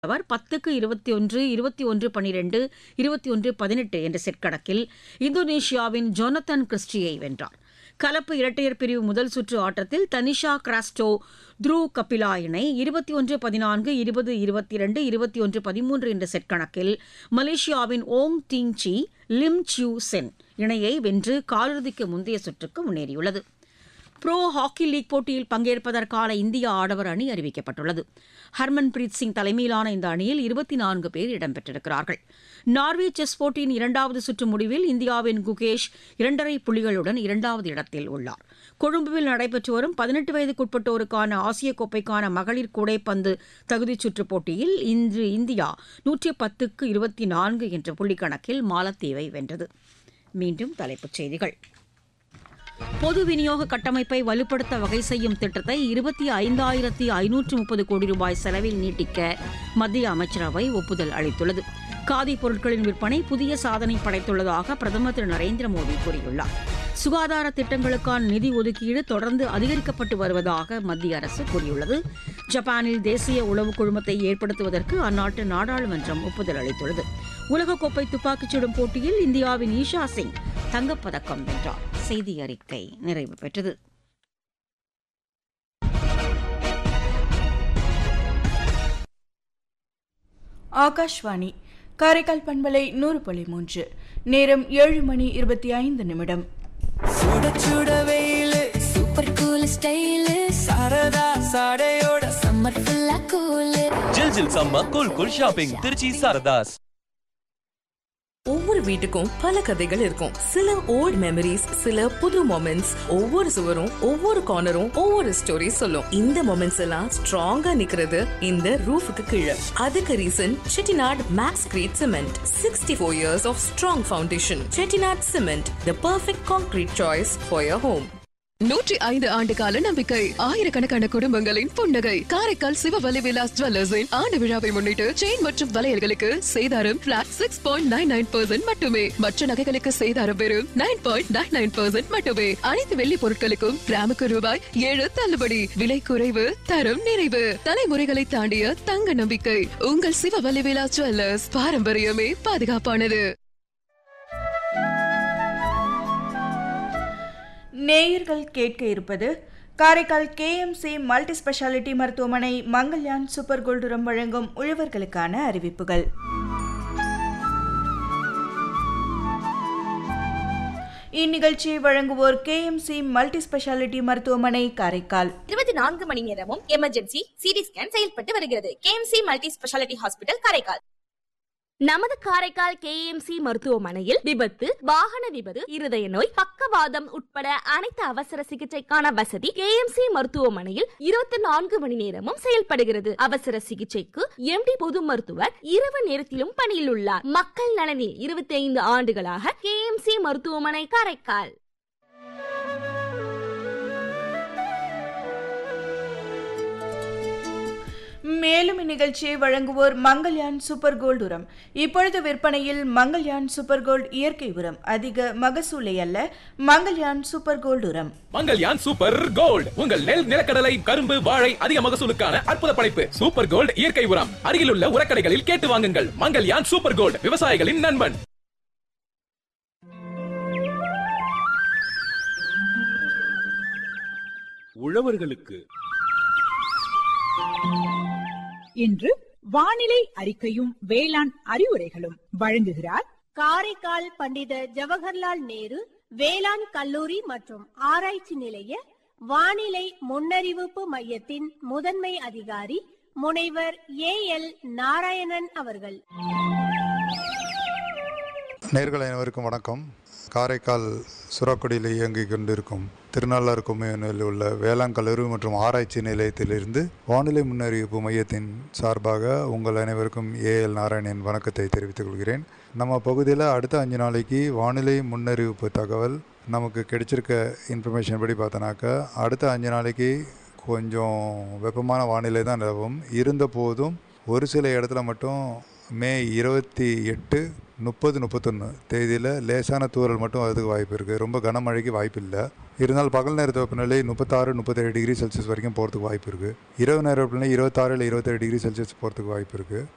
அவர் பத்துக்கு இருபத்தி ஒன்று இருபத்தி ஒன்று பனிரெண்டு இருபத்தி ஒன்று பதினெட்டு என்ற செட் கணக்கில் இந்தோனேஷியாவின் ஜொனத்தன் கிறிஸ்டியை வென்றார் கலப்பு இரட்டையர் பிரிவு முதல் சுற்று ஆட்டத்தில் தனிஷா கிராஸ்டோ த்ரூ கபிலா இணை இருபத்தி ஒன்று பதினான்கு இருபது இருபத்தி இரண்டு இருபத்தி ஒன்று பதிமூன்று என்ற செட் கணக்கில் மலேசியாவின் Ong Ting Chi Lim Siew Chen இணையை வென்று காலிறுதிக்கு முந்தைய சுற்றுக்கு முன்னேறியுள்ளது ப்ரோ ஹாக்கி லீக் போட்டியில் பங்கேற்பதற்கான இந்திய ஆடவர் அணி அறிவிக்கப்பட்டுள்ளது ஹர்மன்பிரீத் சிங் தலைமையிலான இந்த அணியில் இருபத்தி நான்கு பேர் இடம்பெற்றிருக்கிறார்கள் நார்வே செஸ் போட்டியின் இரண்டாவது சுற்று முடிவில் இந்தியாவின் குகேஷ் இரண்டரை புள்ளிகளுடன் இரண்டாவது இடத்தில் உள்ளார் கொழும்புவில் நடைபெற்று வரும் பதினெட்டு வயதுக்குட்பட்டோருக்கான ஆசிய கோப்பைக்கான மகளிர் கூடைப்பந்து தகுதிச் சுற்றுப் போட்டியில் இன்று இந்தியா நூற்றி பத்துக்கு இருபத்தி நான்கு என்ற புள்ளிக்கணக்கில் மாலத்தீவை வென்றது மீண்டும் தலைப்புச் செய்திகள் பொது விநியோக கட்டமைப்பை வலுப்படுத்த வகை செய்யும் திட்டத்தை இருபத்தி ஐந்தாயிரத்தி ஐநூற்று முப்பது கோடி ரூபாய் செலவில் நீட்டிக்க மத்திய அமைச்சரவை ஒப்புதல் அளித்துள்ளது காதி பொருட்களின் விற்பனை புதிய சாதனை படைத்துள்ளதாக பிரதமர் திரு நரேந்திர மோடி கூறியுள்ளார் சுகாதார திட்டங்களுக்கான நிதி ஒதுக்கீடு தொடர்ந்து அதிகரிக்கப்பட்டு வருவதாக மத்திய அரசு கூறியுள்ளது ஜப்பானில் தேசிய உளவு குழுமத்தை ஏற்படுத்துவதற்கு அந்நாட்டு நாடாளுமன்றம் ஒப்புதல் அளித்துள்ளது உலகக்கோப்பை துப்பாக்கிச் சுடும் போட்டியில் இந்தியாவின் ஈஷா சிங் தங்கப்பதக்கம் வென்றார் செய்தி அறிக்கை நிறைவு பெற்றது ஆகாஷ்வாணி காரைக்கால் பண்பலை நூறு புள்ளி மூன்று நேரம் ஏழு மணி இருபத்தி ஐந்து நிமிடம் சுட சுட வெயிலு சூப்பர் கூல் ஸ்டைலு சரதா சாடையோட சம்மர் ஃபுல்லா கூலு ஜில் ஜில் சம்ம cool cool shopping Trichy Saradhas ஒவ்வொரு வீட்டுக்கும் பல கதைகள் இருக்கும் சில ஓல்ட் மெமரிஸ் சில புது மொமெண்ட்ஸ் ஒவ்வொரு சுவரும் ஒவ்வொரு கார்னரும் ஒவ்வொரு ஸ்டோரி சொல்லும் இந்த மொமெண்ட்ஸ் எல்லாம் ஸ்ட்ராங்கா நிக்கிறது இந்த ரூஃபுக்கு கீழே அதுக்கு reason Chettinad Maxcrete cement sixty four years of strong foundation Chettinad cement the perfect concrete choice for your home நூற்றி ஐந்து ஆண்டு கால நம்பிக்கை ஆயிரக்கணக்கான குடும்பங்களின் புன்னகை காரைக்கால் சிவவலி விலாஸ் ஜுவல்லர்ஸின் ஆண்டு விழாவை முன்னிட்டு செயின் மற்றும் வளையல்களுக்கு சேதாரம் flat six point nine nine percent மட்டுமே மற்ற நகைகளுக்கு சேதாரம் வெறும் nine point nine nine percent மட்டுமே அனைத்து வெள்ளி பொருட்களுக்கும் கிராமுக்கு ரூபாய் ஏழு தள்ளுபடி விலை குறைவு தரம் நிறைவு தலைமுறைகளை தாண்டிய தங்க நம்பிக்கை உங்கள் சிவவலி விலாஸ் ஜுவல்லர்ஸ் பாரம்பரியமே பாதுகாப்பானது நேயர்கள் கேட்க இருப்பது காரைக்கால் கேஎம்சி மல்டி ஸ்பெஷாலிட்டி மருத்துவமனை மங்கள்யான் சூப்பர் கோல்டுரம் வழங்கும் உழவர்களுக்கான அறிவிப்புகள் இந்நிகழ்ச்சியை வழங்குவோர் கேஎம்சி மல்டி ஸ்பெஷாலிட்டி மருத்துவமனை காரைக்கால் இருபத்தி நான்கு மணி நேரமும் எமர்ஜென்சி சிடி ஸ்கேன் செயல்பட்டு வருகிறது KMC multi speciality hospital Karaikal நமது காரைக்கால் கேஎம்சி மருத்துவமனையில் விபத்து வாகன விபத்து இருதய நோய் பக்கவாதம் உட்பட அனைத்து அவசர சிகிச்சைக்கான வசதி கேஎம்சி மருத்துவமனையில் இருபத்தி நான்கு மணி நேரமும் செயல்படுகிறது அவசர சிகிச்சைக்கு எம்டி பொது மருத்துவர் இரவு நேரத்திலும் பணியில் உள்ளார் மக்கள் நலனில் இருபத்தி ஐந்து ஆண்டுகளாக கேஎம்சி மருத்துவமனை காரைக்கால் மேலும் இந்நிகழ்ச்சியை வழங்குவோர் மங்கள்யான் சூப்பர் கோல்டு உரம் இப்பொழுது விற்பனையில் மங்கள்யான் சூப்பர் கோல்டு இயற்கை உரம் அதிக மகசூலை அல்ல மங்கள்யான் சூப்பர் கோல்டு உரம் மங்கல்யான் சூப்பர் கோல்ட் உங்கள் நெல் நிலக்கடலை கரும்பு வாழை அதிக மகசூலுக்கான அற்புத படைப்பு சூப்பர் கோல்ட் இயற்கை உரம் அருகிலுள்ள உரக்கடைகளில் கேட்டு வாங்குங்கள் மங்கல்யான் சூப்பர் கோல்ட் விவசாயிகளின் நண்பன் உழவர்களுக்கு இன்று வானிலை அறிக்கையும் வேளாண் அறிவுரைகளும் வழங்குகிறார் காரைக்கால் பண்டித ஜவஹர்லால் நேரு வேளாண் கல்லூரி மற்றும் ஆராய்ச்சி நிலைய வானிலை முன்னறிவிப்பு மையத்தின் முதன்மை அதிகாரி முனைவர் ஏ எல் நாராயணன் அவர்கள் நேர்கள் அனைவருக்கும் வணக்கம் காரைக்கால் சுறாக்குடியில் இயங்கிக் கொண்டிருக்கும் திருநள்ளாறு கும்மையில் உள்ள வேளாண் கல்லூரி மற்றும் ஆராய்ச்சி நிலையத்திலிருந்து வானிலை முன்னறிவிப்பு மையத்தின் சார்பாக உங்கள் அனைவருக்கும் ஏஎல் நாராயணன் வணக்கத்தை தெரிவித்துக் கொள்கிறேன் நம்ம பகுதியில் அடுத்த அஞ்சு நாளைக்கு வானிலை முன்னறிவிப்பு தகவல் நமக்கு கிடைச்சிருக்க இன்ஃபர்மேஷன் படி பார்த்தோன்னாக்கா அடுத்த அஞ்சு நாளைக்கு கொஞ்சம் வெப்பமான வானிலை தான் நிலவும் இருந்த போதும் ஒரு சில இடத்துல மட்டும் மே இருபத்தி எட்டு முப்பது முப்பத்தொன்று தேதியில் லேசான தூறல் மட்டும் வரதுக்கு வாய்ப்பு இருக்குது ரொம்ப கனமழைக்கு வாய்ப்பு இல்லை இருந்தாலும் பகல் நேரத்து வெப்பநிலை முப்பத்தாறு முப்பத்தேழு டிகிரி செல்சியஸ் வரைக்கும் போகிறதுக்கு வாய்ப்பு இருக்குது இரவு நேர வெப்பநிலை இருபத்தாறு இல்லை இருபத்தேழு டிகிரி செல்சியஸ் போகிறதுக்கு வாய்ப்பு இருக்குது